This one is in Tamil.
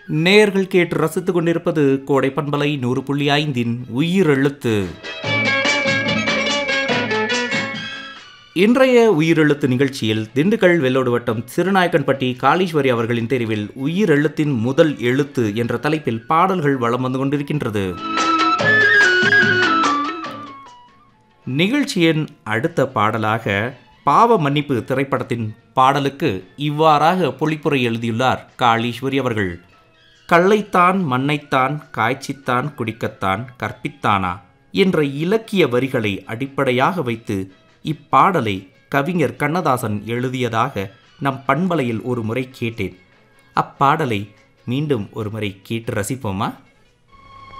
நேயர்கள் கேட்டு ரசித்துக் கொண்டிருப்பது கோடை பண்பலை நூறு புள்ளி ஐந்தின் உயிரெழுத்து இன்றைய உயிரெழுத்து நிகழ்ச்சியில் திண்டுக்கல் வெள்ளோடு வட்டம் சிறுநாயக்கன்பட்டி காளீஸ்வரி அவர்களின் தெரிவில் உயிரெழுத்தின் முதல் எழுத்து என்ற தலைப்பில் பாடல்கள் வலம் வந்து கொண்டிருக்கின்றது நிகழ்ச்சியின் அடுத்த பாடலாக பாவ மன்னிப்பு திரைப்படத்தின் பாடலுக்கு இவ்வாறாக பொழிப்புரை எழுதியுள்ளார் காளீஸ்வரி அவர்கள் கள்ளைத்தான் மண்ணைத்தான் காய்ச்சித்தான் குடிக்கத்தான் கற்பித்தானா என்ற இலக்கிய வரிகளை அடிப்படையாக வைத்து இப்பாடலை கவிஞர் கண்ணதாசன் எழுதியதாக நம் பண்பலையில் ஒரு முறை கேட்டேன் அப்பாடலை மீண்டும் ஒரு முறை கேட்டு ரசிப்போமா